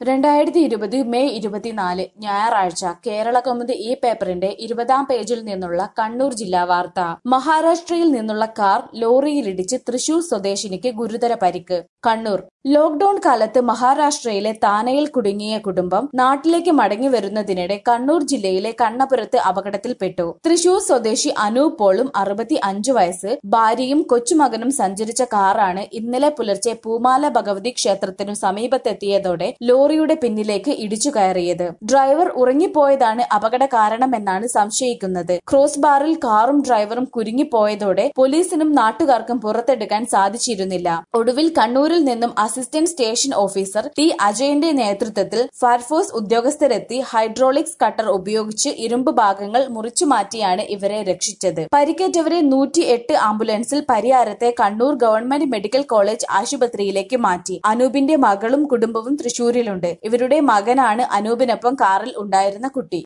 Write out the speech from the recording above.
രണ്ടായിരത്തി ഇരുപത് മെയ് ഇരുപത്തിനാല് ഞായറാഴ്ച കേരള കൗമുദി ഈ പേപ്പറിന്റെ ഇരുപതാം പേജിൽ നിന്നുള്ള കണ്ണൂർ ജില്ലാ വാർത്ത മഹാരാഷ്ട്രയിൽ നിന്നുള്ള കാർ ലോറിയിലിടിച്ച് തൃശൂർ സ്വദേശിനിക്ക് ഗുരുതര പരിക്ക് കണ്ണൂർ ലോക്ഡൌൺ കാലത്ത് മഹാരാഷ്ട്രയിലെ താനയിൽ കുടുങ്ങിയ കുടുംബം നാട്ടിലേക്ക് മടങ്ങി വരുന്നതിനിടെ കണ്ണൂർ ജില്ലയിലെ കണ്ണപുരത്ത് അപകടത്തിൽപ്പെട്ടു തൃശൂർ സ്വദേശി അനൂപ് പോളും അറുപത്തി അഞ്ചു വയസ്സ് ഭാര്യയും കൊച്ചുമകനും സഞ്ചരിച്ച കാറാണ് ഇന്നലെ പുലർച്ചെ പൂമാല ഭഗവതി ക്ഷേത്രത്തിനു സമീപത്തെത്തിയതോടെ ലോറിയുടെ പിന്നിലേക്ക് ഇടിച്ചു കയറിയത് ഡ്രൈവർ ഉറങ്ങിപ്പോയതാണ് അപകട കാരണമെന്നാണ് സംശയിക്കുന്നത് ക്രോസ് ബാറിൽ കാറും ഡ്രൈവറും കുരുങ്ങിപ്പോയതോടെ പോലീസിനും നാട്ടുകാർക്കും പുറത്തെടുക്കാൻ സാധിച്ചിരുന്നില്ല ഒടുവിൽ കണ്ണൂരിൽ നിന്നും അസിസ്റ്റന്റ് സ്റ്റേഷൻ ഓഫീസർ ടി അജയന്റെ നേതൃത്വത്തിൽ ഫയർഫോഴ്സ് ഉദ്യോഗസ്ഥരെത്തി ഹൈഡ്രോളിക്സ് കട്ടർ ഉപയോഗിച്ച് ഇരുമ്പ് ഭാഗങ്ങൾ മുറിച്ചു മാറ്റിയാണ് ഇവരെ രക്ഷിച്ചത് പരിക്കേറ്റവരെ നൂറ്റി എട്ട് ആംബുലൻസിൽ പരിയാരത്തെ കണ്ണൂർ ഗവൺമെന്റ് മെഡിക്കൽ കോളേജ് ആശുപത്രിയിലേക്ക് മാറ്റി അനൂപിന്റെ മകളും കുടുംബവും തൃശൂരിലുണ്ട് ഇവരുടെ മകനാണ് അനൂപിനൊപ്പം കാറിൽ ഉണ്ടായിരുന്ന കുട്ടി